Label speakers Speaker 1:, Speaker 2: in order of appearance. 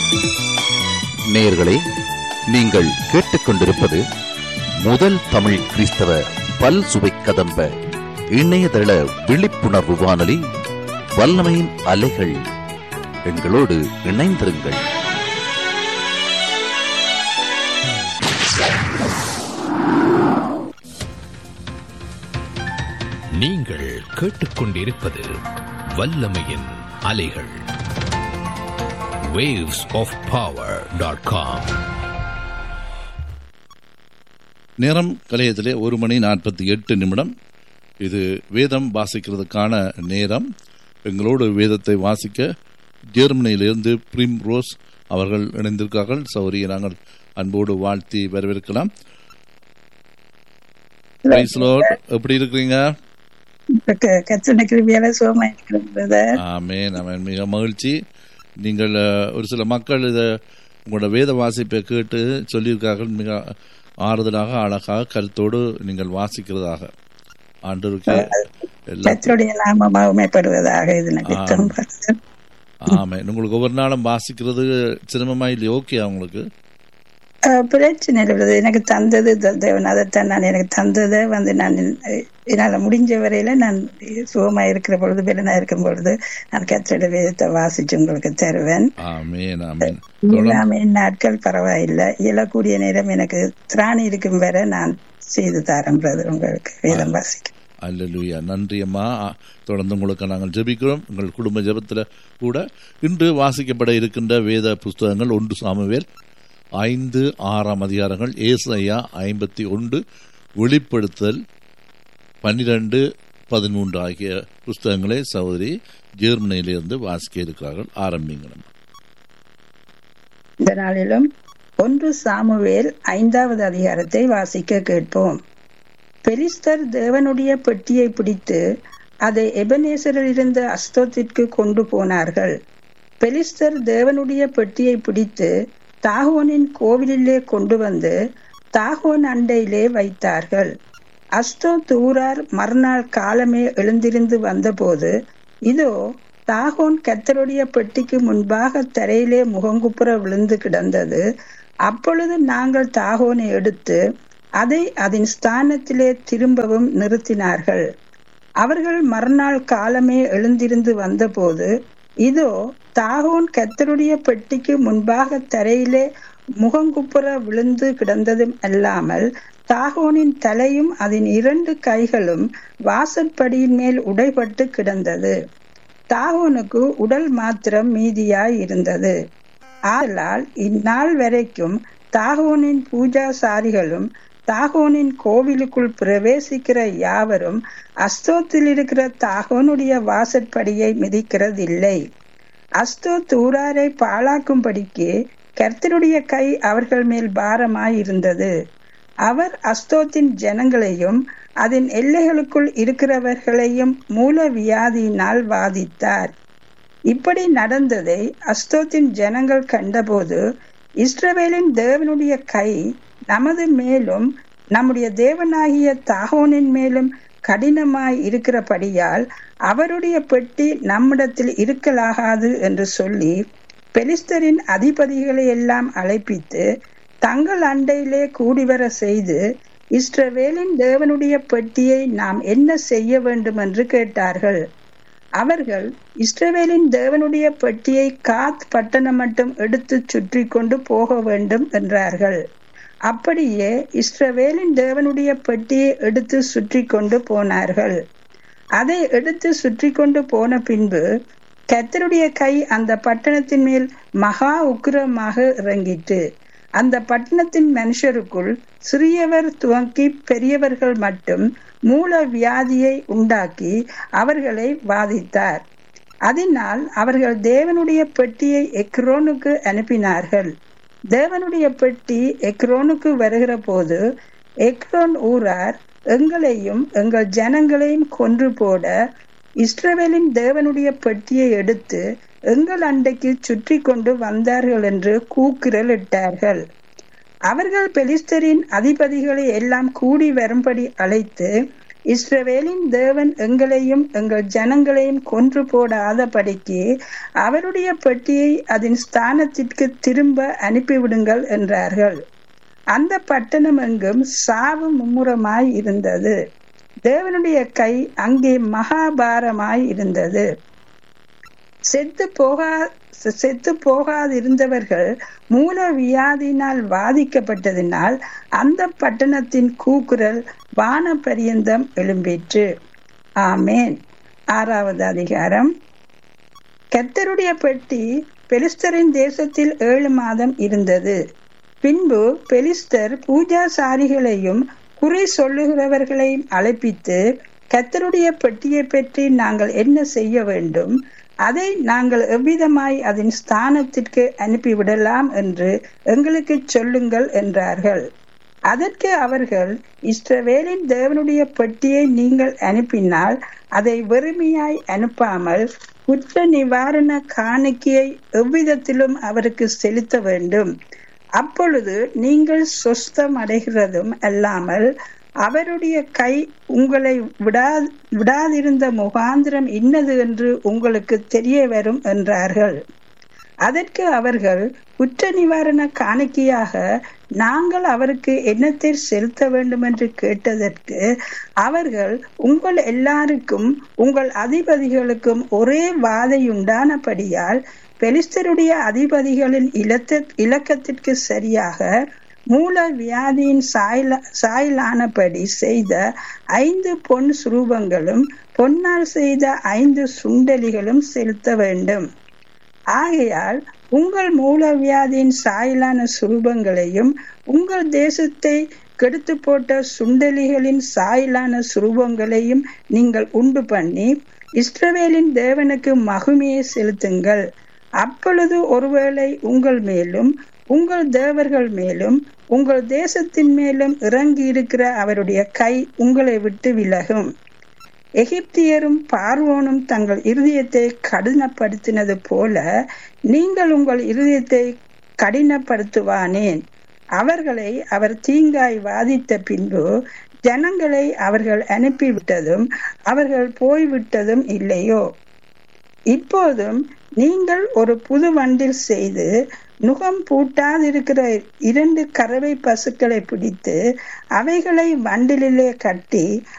Speaker 1: நேயர்களே நீங்கள் கேட்டுக்கொண்டிருப்பது முதல் தமிழ் கிறிஸ்தவ பல் சுவை கதம்ப இணையதள விழிப்புணர்வு வானொலி வல்லமையின் அலைகள் எங்களோடு இணைந்திருங்கள்
Speaker 2: நீங்கள் கேட்டுக்கொண்டிருப்பது வல்லமையின் அலைகள் waves of power.com
Speaker 3: நேரம் கலையத்திலே ஒரு மணி நாற்பத்தி எட்டு நிமிடம் இது வேதம் வாசிக்கிறதுக்கான நேரம் எங்களோடு வேதத்தை வாசிக்க ஜெர்மனியிலிருந்து பிரிம் ரோஸ் அவர்கள் இணைந்திருக்கார்கள் சௌரியை நாங்கள் அன்போடு வாழ்த்தி வரவேற்கலாம் Praise Lord. எப்படி இருக்கிறீங்க
Speaker 4: கத்தனை கிருபியால சுகமா இருக்கிறது
Speaker 3: ஆமேன் ஆமேன் மிக மகிழ்ச்சி நீங்கள் அஹ், ஒரு சில மக்கள் இதை உங்களோட வேத வாசிப்பை கேட்டு சொல்லியிருக்கார்கள் மிக ஆறுதலாக அழகாக கருத்தோடு நீங்கள் வாசிக்கிறதாக ஆண்டவருக்கு எல்லா
Speaker 4: கத்தருடைய நாம மகிமைப்படுவதாக இது நிமித்தம்
Speaker 3: ஆமாம் உங்களுக்கு ஒவ்வொரு நாளும் வாசிக்கிறது சிரமமா இல்லையா ஓகே உங்களுக்கு
Speaker 4: அஹ், பிரச்சனை இல்லை எனக்கு தந்தது த- தேவன் அதைத்தான் நான் எனக்கு தந்ததை வந்து நான் அஹ், என்னால முடிஞ்ச வரையில நான் சுகமா இருக்கிற பொழுது பெலனா இருக்கும் பொழுது நான் கத்தருடைய வேதத்தை வாசிச்சு உங்களுக்கு தருவேன்
Speaker 3: ஆமேன் ஆமேன் தொடர்ந்து
Speaker 4: இல்லாம நாட்கள் பரவாயில்லை இயலக்கூடிய நேரம் எனக்கு திராணி இருக்கும் வரை நான் செய்து தரேன் பிரதர் உங்களுக்கு வேதம் வாசிக்க
Speaker 3: அல்லேலூயா நன்றி அம்மா ஆ, தொடர்ந்து உங்களுக்கு நாங்கள் ஜெபிக்கிறோம் உங்கள் குடும்ப ஜெபத்தில் கூட இன்று வாசிக்கப்பட இருக்கின்ற வேத புஸ்தகங்கள் ஒன்று சாமுவேல் ஐந்து ஆறாம் அதிகாரங்கள் ஏசாயா ஐம்பத்தி ஒன்று வெளிப்படுத்தல் பன்னிரண்டு பதிமூன்று ஆகிய புஸ்தகங்களை சகோதரி ஜெர்மனியிலிருந்து வாசிக்க இருக்கிறார்கள் ஆரம்பிங்களம்மா
Speaker 4: இந்த நாளிலும் ஒன்று சாமுவேல் ஐந்தாவது அதிகாரத்தை வாசிக்க கேட்போம் பெலிஸ்தர் தேவனுடைய பெட்டியை பிடித்து அதை எபனேசரில் இருந்த அஸ்தோத்திற்கு கொண்டு போனார்கள் பெலிஸ்தர் தேவனுடைய பெட்டியை பிடித்து தாகோனின் கோவிலிலே கொண்டு வந்து தாகோன் அண்டையிலே வைத்தார்கள் அஸ்தோ தூரார் மறுநாள் காலமே எழுந்திருந்து வந்தபோது இதோ தாகோன் கத்தருடைய பெட்டிக்கு முன்பாக தரையிலே முகங்குப்புற விழுந்து கிடந்தது அப்பொழுது நாங்கள் தாகோனை எடுத்து அதை அதன் ஸ்தானத்திலே திரும்பவும் நிறுத்தினார்கள் அவர்கள் மறுநாள் காலமே எழுந்திருந்து வந்தபோது இதோ தாகோன் கத்தருடைய பெட்டிக்கு முன்பாக தரையிலே முகங்குப்புற விழுந்து கிடந்ததும் அல்லாமல் தாகோனின் தலையும் அதன் இரண்டு கைகளும் வாசற்படியின் மேல் உடைபட்டு கிடந்தது தாகோனுக்கு உடல் மாத்திரம் மீதியாய் இருந்தது ஆதலால் இந்நாள் வரைக்கும் தாகோனின் பூஜாசாரிகளும் தாகோனின் கோவிலுக்குள் பிரவேசிக்கிற யாவரும் அஸ்தோத்தில் இருக்கிற தாகோனுடைய வாசற்படியை மிதிக்கிறதில்லை அஸ்தோ தூராரை பாழாக்கும்படிக்கு கர்த்தருடைய கை அவர்கள் மேல் பாரமாய் இருந்தது அவர் அஸ்தோத்தின் ஜனங்களையும் அதன் எல்லைகளுக்குள் இருக்கிறவர்களையும் மூல வியாதியினால் வாதித்தார் இப்படி நடந்ததை அஸ்தோத்தின் ஜனங்கள் கண்டபோது இஸ்ரவேலின் தேவனுடைய கை நமது மேலும் நம்முடைய தேவனாகிய தாகோனின் மேலும் கடினமாய் இருக்கிறபடியால் அவருடைய பெட்டி நம்மிடத்தில் இருக்கலாகாது என்று சொல்லி பெலிஸ்தரின் அதிபதிகளை எல்லாம் அழைப்பித்து தங்கள் அண்டையிலே கூடிவர செய்து இஸ்ரவேலின் தேவனுடைய பெட்டியை நாம் என்ன செய்ய வேண்டும் என்று கேட்டார்கள் அவர்கள் இஸ்ரவேலின் தேவனுடைய பெட்டியை காத் பட்டணம் மட்டும் எடுத்து சுற்றி கொண்டு போக வேண்டும் என்றார்கள் அப்படியே இஸ்ரவேலின் தேவனுடைய பெட்டியை எடுத்து சுற்றி கொண்டு போனார்கள் அதை எடுத்து சுற்றி கொண்டு போன பின்பு கர்த்தருடைய கை அந்த பட்டணத்தின் மேல் மகா உக்கிரமாக இறங்கிட்டு அந்த பட்டணத்தின் மனுஷருக்குள் சிறியவர் துவங்கி பெரியவர்கள் மட்டும் மூல வியாதியை உண்டாக்கி அவர்களை வாதித்தார் அதனால் அவர்கள் தேவனுடைய பெட்டியை எக்ரோனுக்கு அனுப்பினார்கள் தேவனுடைய பெட்டி எக்ரோனுக்கு வருகிற போது எக்ரோன் ஊரார் எங்களையும் எங்கள் ஜனங்களையும் கொன்று போட இஸ்ரவேலின் தேவனுடைய பெட்டியை எடுத்து எங்கள் அண்டைக்கு சுற்றி கொண்டு வந்தார்கள் என்று கூக்குரல் இட்டார்கள் அவர்கள் பெலிஸ்தரின் அதிபதிகளை எல்லாம் கூடி வரும்படி அழைத்து இஸ்ரவேலின் தேவன் எங்களையும் எங்கள் ஜனங்களையும் கொன்று போடாதபடிக்கு அவருடைய பெட்டியை அதன் ஸ்தானத்திற்கு திரும்ப அனுப்பிவிடுங்கள் என்றார்கள் அந்த பட்டணம் எங்கும் சாவு மும்முரமாய் இருந்தது தேவனுடைய கை அங்கே மகாபாரமாய் இருந்தது செத்து போகா செத்து போகாதிருந்தவர்கள் மூல வியாதியினால் பாதிக்கப்பட்டதினால் அந்த பட்டணத்தின் கூக்குரல் வான பரியந்தம் எழும்பிற்று ஆமேன் ஆறாவது அதிகாரம் கர்த்தருடைய பெட்டி பெலிஸ்தரின் தேசத்தில் ஏழு மாதம் இருந்தது பின்பு பெலிஸ்தர் பூஜாசாரிகளையும் குறி சொல்லுகிறவர்களையும் அழைப்பித்து கர்த்தருடைய பெட்டியை பற்றி நாங்கள் என்ன செய்ய வேண்டும் அதை நாங்கள் எவ்விதமாய் அதன் ஸ்தானத்திற்கு அனுப்பிவிடலாம் என்று எங்களுக்கு சொல்லுங்கள் என்றார்கள் அதற்கு அவர்கள் இஸ்ரவேலின் தேவனுடைய பெட்டியை நீங்கள் அனுப்பினால் அதை வெறுமையாய் அனுப்பாமல் குற்ற நிவாரண காணிக்கையை எவ்விதத்திலும் அவருக்கு செலுத்த வேண்டும் அப்பொழுது நீங்கள் சொஸ்தம் அடைகிறதும் அல்லாமல் அவருடைய கை உங்களை விடா விடாதிருந்த முகாந்திரம் இன்னது என்று உங்களுக்கு தெரிய வரும் என்றார்கள் அதற்கு அவர்கள் குற்ற நிவாரண காணிக்கையாக நாங்கள் அவருக்கு என்னத்தை செலுத்த வேண்டும் என்று கேட்டதற்கு அவர்கள் உங்கள் எல்லாருக்கும் உங்கள் அதிபதிகளுக்கும் ஒரே வாதையுண்டானபடியால் பெலிஸ்தருடைய அதிபதிகளின் இலத்த இலக்கத்திற்கு சரியாக மூல வியாதியின் சாயல சாயலானபடி செய்த ஐந்து பொன் சுரூபங்களும் பொன்னால் செய்த ஐந்து சுண்டலிகளும் செலுத்த வேண்டும் ஆகையால் உங்கள் மூல வியாதியின் சாயலான சுரூபங்களையும் உங்கள் தேசத்தை கெடுத்து போட்ட சுண்டலிகளின் சாயலான சுரூபங்களையும் நீங்கள் உண்டு பண்ணி இஸ்ரவேலின் தேவனுக்கு மகுமையை செலுத்துங்கள் அப்பொழுது ஒருவேளை உங்கள் மேலும் உங்கள் தேவர்கள் மேலும் உங்கள் தேசத்தின் மேலும் இறங்கி இருக்கிற அவருடைய கை உங்களை விட்டு விலகும் எகிப்தியரும் பார்வோனும் தங்கள் இருதயத்தை கடினப்படுத்தினது போல நீங்கள் உங்கள் இருதயத்தை கடினப்படுத்துவானேன் அவர்களை அவர் தீங்காய் வாதித்த பின்பு ஜனங்களை அவர்கள் அனுப்பிவிட்டதும் அவர்கள் போய்விட்டதும் இல்லையோ இப்போதும் நீங்கள் ஒரு புது வண்டில் செய்து நுகம் பூட்டாதிருக்கிற இரண்டு கறவை பசுக்களை பிடித்து அவைகளை வண்டிலே கட்டி